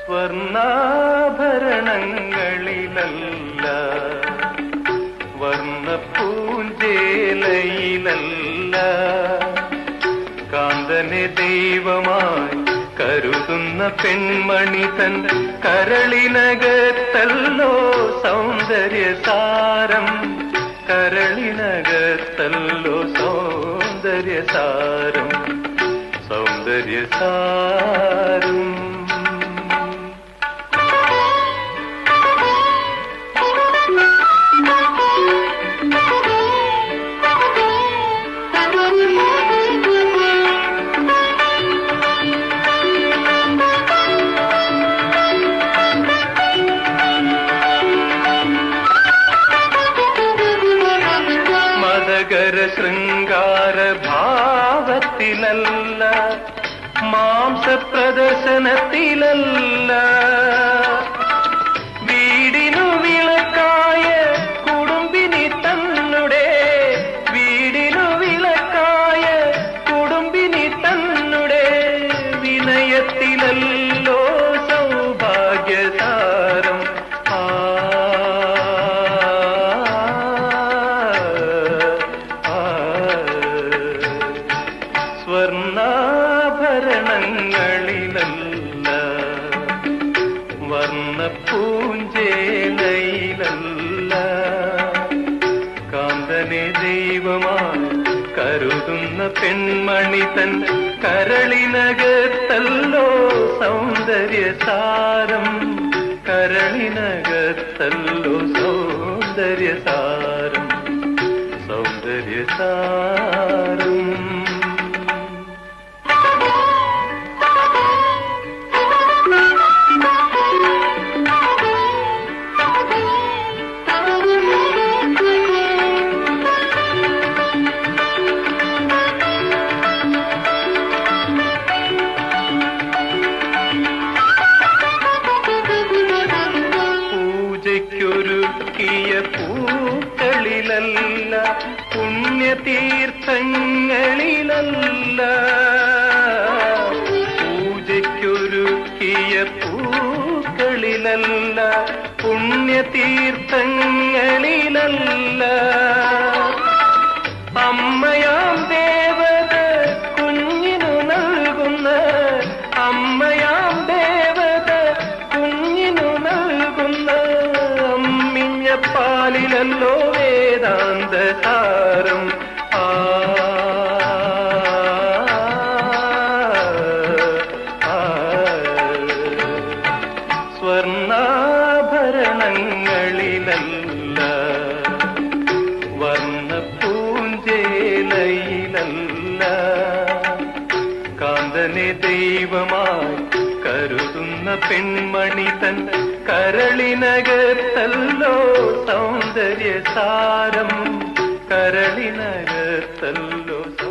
സ്വർണാഭരണങ്ങളിലല്ല വർണ്ണ പൂഞ്ചേലയിലല്ല കാന്തനെ ദൈവമായി കരുതുന്ന പെൺമണി തൻ കരളിനകത്തല്ലോ സൗന്ദര്യസാരം കരളിനകത്തല്ലോ സൗന്ദര്യസാരം സൗന്ദര്യസാരം മതകര ശൃംഗാര ഭാവത്തിലല്ല മാംസ പ്രദർശനത്തിലല്ല വീടിനു വിളക്കായ കുടുംബിനി തന്നുടെ വീടിനു വിളക്കായ കുടുംബിനി തന്നുടെ വിനയത്തിലല്ലോ സൗഭാഗ്യതാരം ആ ആ സ്വർണാഭരണങ്ങളിലല്ല വർണ്ണ പൂഞ്ചേലയിലല്ല കാന്തനെ ദൈവമായി കരുതുന്ന പെൺമണി തൻ കരളിനകത്തല്ലോ സൗന്ദര്യസാരം കരളിനകത്തല്ലോ സൗന്ദര്യസാരം സൗന്ദര്യസാരം പൂജയ്ക്കൊരുക്കിയ പൂക്കളിലല്ല പുണ്യതീർത്ഥങ്ങളിലല്ല പൂജയ്ക്കൊരുക്കിയ പൂക്കളിലല്ല പുണ്യതീർത്ഥങ്ങളിലല്ല അമ്മയാം ദേവത കുഞ്ഞിനു നൽകുന്ന അമ്മയാം ദേവത കുഞ്ഞിനു നൽകുന്ന അമ്മിഞ്ഞ പാലിലല്ലോ വേദാന്ത സാരം ആ ആ. സ്വർണാഭരണങ്ങളിലല്ല വർണ്ണ പൂഞ്ചേലയിലല്ല കാന്തനെ ദൈവമായി കരുതുന്ന പെൺമണി തൻ കരളിനകത്തല്ലോ സൗന്ദര്യസാരം കരളിനകത്തല്ലോ